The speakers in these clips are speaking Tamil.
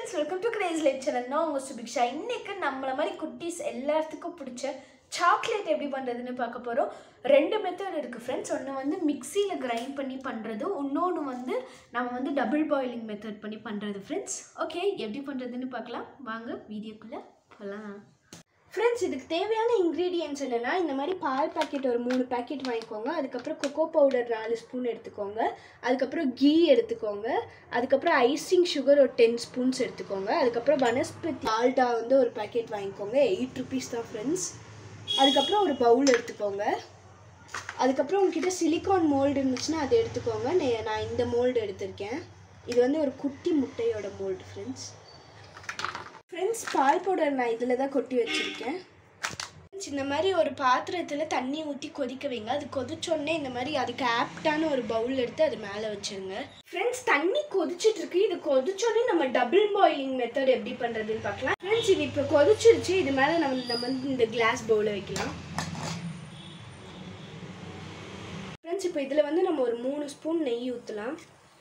friends welcome to grace light channel நான் உங்கள் சுபிக்ஷா இன்னைக்கு நம்மள மாதிரி குட்டீஸ் எல்லாத்துக்கும் பிடிச்ச சாக்லேட் எப்படி பண்ணுறதுன்னு பார்க்க போகிறோம் ரெண்டு மெத்தட் இருக்குது ஃப்ரெண்ட்ஸ் ஒன்று வந்து மிக்சியில் கிரைண்ட் பண்ணி பண்ணுறது இன்னொன்று வந்து நம்ம வந்து டபுள் பாயிலிங் மெத்தட் பண்ணி பண்ணுறது ஃப்ரெண்ட்ஸ் ஓகே எப்படி பண்ணுறதுன்னு பார்க்கலாம் வாங்க வீடியோக்குள்ளே போகலாம் ஃப்ரெண்ட்ஸ் இதுக்கு தேவையான இன்க்ரீடியன்ஸ் என்னென்னா இந்த மாதிரி பால் பாக்கெட் ஒரு மூணு பாக்கெட் வாங்கிக்கோங்க அதுக்கப்புறம் கொக்கோ பவுடர் நாலு ஸ்பூன் எடுத்துக்கோங்க அதுக்கப்புறம் கீ எடுத்துக்கோங்க அதுக்கப்புறம் ஐசிங் சுகர் ஒரு டென் ஸ்பூன்ஸ் எடுத்துக்கோங்க அதுக்கப்புறம் வனஸ்பதி ஆல்டா வந்து ஒரு பாக்கெட் வாங்கிக்கோங்க எயிட் ருபீஸ் தான் ஃப்ரெண்ட்ஸ் அதுக்கப்புறம் ஒரு பவுல் எடுத்துக்கோங்க அதுக்கப்புறம் உங்ககிட்ட சிலிக்கான் மோல்டு இருந்துச்சுன்னா அதை எடுத்துக்கோங்க நே- நான் இந்த மோல்டு எடுத்திருக்கேன் இது வந்து ஒரு குட்டி முட்டையோட மோல்டு ஃப்ரெண்ட்ஸ் ஃப்ரெண்ட்ஸ் பால் பவுடர் நான் இதில் தான் கொட்டி வச்சுருக்கேன் இந்த மாதிரி ஒரு பாத்திரத்தில் தண்ணி ஊற்றி கொதிக்க வைங்க அது கொதிச்சோடனே இந்த மாதிரி அதுக்கு ஆப்டான ஒரு பவுல் எடுத்து அது மேலே வச்சிருங்க ஃப்ரெண்ட்ஸ் தண்ணி கொதிச்சிட்டு இருக்கு இது கொதிச்சோடனே நம்ம டபுள் பாயிலிங் மெத்தட் எப்படி பண்ணுறதுன்னு பார்க்கலாம் ஃப்ரெண்ட்ஸ் இது இப்போ கொதிச்சிருச்சு இது மேலே நம்ம நம்ம வந்து இந்த கிளாஸ் பவுலை வைக்கலாம் ஃப்ரெண்ட்ஸ் இப்போ இதில் வந்து நம்ம ஒரு மூணு ஸ்பூன் நெய் ஊற்றலாம்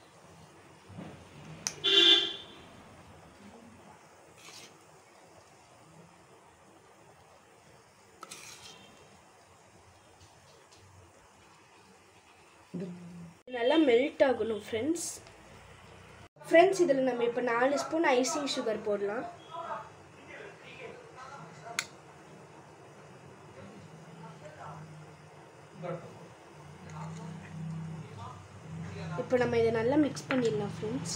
நல்லா மெல்ட் ஆகணும் ஃப்ரெண்ட்ஸ் ஃப்ரெண்ட்ஸ் இதில் நம்ம இப்போ நாலு ஸ்பூன் ஐசிங் சுகர் போடலாம் இப்போ நம்ம இதை நல்லா மிக்ஸ் பண்ணிடலாம் ஃப்ரெண்ட்ஸ்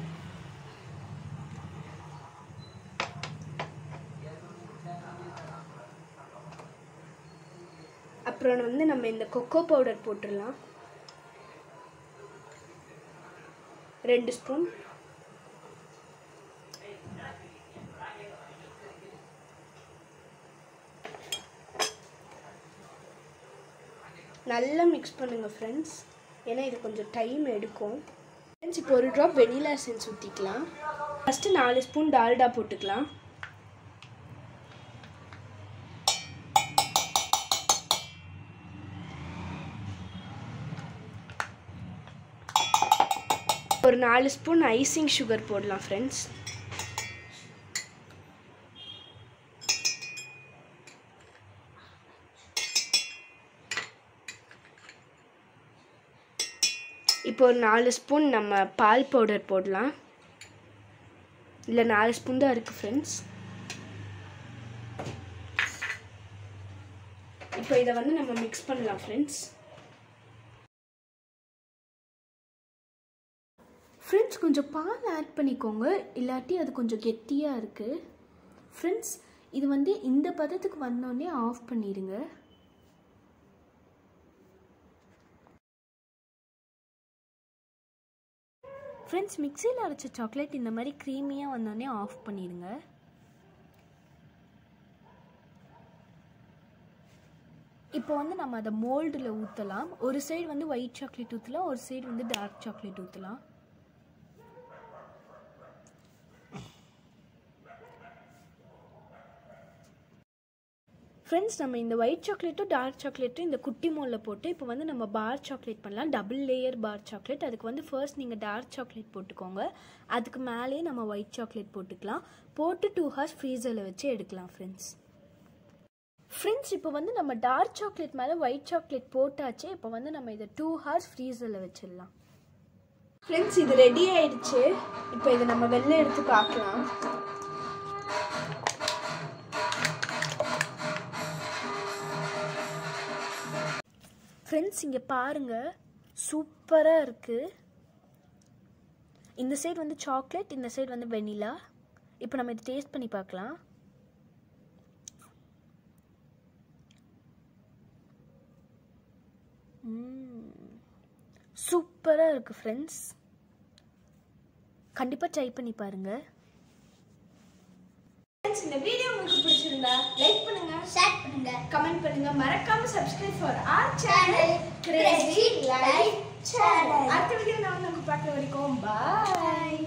அப்புறம் வந்து நம்ம இந்த கொக்கோ பவுடர் போட்டுடலாம் ரெண்டு ஸ்பூன் நல்லா மிக்ஸ் பண்ணுங்க ஃப்ரெண்ட்ஸ் ஏன்னா இது கொஞ்சம் டைம் எடுக்கும் ஃப்ரெண்ட்ஸ் இப்போ ஒரு ட்ராப் வெனிலா எசன்ஸ் ஊற்றிக்கலாம் ஃபஸ்ட்டு நாலு ஸ்பூன் டால்டா போட்டுக்கலாம் ஒரு நாலு ஸ்பூன் ஐசிங் சுகர் போடலாம் ஃப்ரெண்ட்ஸ் இப்போ ஒரு நாலு ஸ்பூன் நம்ம பால் பவுடர் போடலாம் இல்லை நாலு ஸ்பூன் தான் இருக்குது ஃப்ரெண்ட்ஸ் இப்போ இதை வந்து நம்ம மிக்ஸ் பண்ணலாம் ஃப்ரெண்ட்ஸ் ஃப்ரெண்ட்ஸ் கொஞ்சம் பால் ஆட் பண்ணிக்கோங்க இல்லாட்டி அது கொஞ்சம் கெட்டியாக இருக்குது ஃப்ரெண்ட்ஸ் இது வந்து இந்த பதத்துக்கு வந்தோடனே ஆஃப் பண்ணிடுங்க ஃப்ரெண்ட்ஸ் மிக்சியில் அரைச்ச சாக்லேட் இந்த மாதிரி க்ரீமியாக வந்தோடனே ஆஃப் பண்ணிடுங்க இப்போ வந்து நம்ம அதை மோல்டில் ஊற்றலாம் ஒரு சைடு வந்து ஒயிட் சாக்லேட் ஊற்றலாம் ஒரு சைடு வந்து டார்க் சாக்லேட் ஊற்றலாம் ஃப்ரெண்ட்ஸ் நம்ம இந்த ஒயிட் சாக்லேட்டும் டார்க் சாக்லேட்டும் இந்த குட்டி மோலில் போட்டு இப்போ வந்து நம்ம பார் சாக்லேட் பண்ணலாம் டபுள் லேயர் பார் சாக்லேட் அதுக்கு வந்து ஃபர்ஸ்ட் நீங்கள் டார்க் சாக்லேட் போட்டுக்கோங்க அதுக்கு மேலேயே நம்ம ஒயிட் சாக்லேட் போட்டுக்கலாம் போட்டு டூ ஹார்ஸ் ஃப்ரீசரில் வச்சு எடுக்கலாம் ஃப்ரெண்ட்ஸ் ஃப்ரெண்ட்ஸ் இப்போ வந்து நம்ம டார்க் சாக்லேட் மேலே ஒயிட் சாக்லேட் போட்டாச்சு இப்போ வந்து நம்ம இதை டூ ஹார்ஸ் ஃப்ரீசரில் வச்சிடலாம் ஃப்ரெண்ட்ஸ் இது ரெடி ஆயிடுச்சு இப்போ இதை நம்ம வெளில எடுத்து பார்க்கலாம் ஃப்ரெண்ட்ஸ் இங்கே பாருங்கள் சூப்பராக இருக்குது இந்த சைடு வந்து சாக்லேட் இந்த சைடு வந்து வெனிலா இப்போ நம்ம இதை டேஸ்ட் பண்ணி பார்க்கலாம் சூப்பராக இருக்குது ஃப்ரெண்ட்ஸ் கண்டிப்பாக ட்ரை பண்ணி பாருங்கள் ஃப்ரெண்ட்ஸ் இந்த வீடியோ உங்களுக்கு பிடிச்சிருந்தா லைக் பண்ணுங்க ஷேர் பண்ணுங்க கமெண்ட் பண்ணுங்க மறக்காம subscribe for our channel channel crazy life channel அடுத்த வீடியோ நான் வந்து பார்க்குற வரைக்கும் பாய்